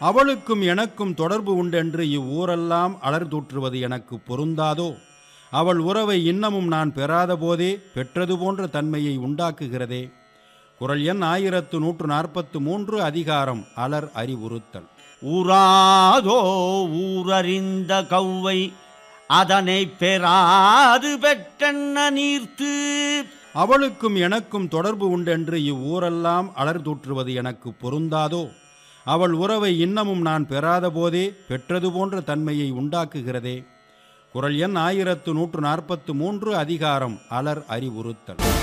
அவளுக்கும் எனக்கும் தொடர்பு உண்டென்று இவ்வூரெல்லாம் அலர் தூற்றுவது எனக்கு பொருந்தாதோ அவள் உறவை இன்னமும் நான் பெறாத போதே பெற்றது போன்ற தன்மையை உண்டாக்குகிறதே குரல் எண் ஆயிரத்து நூற்று நாற்பத்து மூன்று அதிகாரம் அலர் அறிவுறுத்தல் ஊராதோ ஊரறிந்த கௌவை அதனை பெறாது பெற்றென்ன நீர்த்து அவளுக்கும் எனக்கும் தொடர்பு உண்டென்று இவ்வூரெல்லாம் அலர் தூற்றுவது எனக்கு பொருந்தாதோ அவள் உறவை இன்னமும் நான் பெறாத போதே பெற்றது போன்ற தன்மையை உண்டாக்குகிறதே குரல் எண் ஆயிரத்து நூற்று நாற்பத்து மூன்று அதிகாரம் அலர் அறிவுறுத்தல்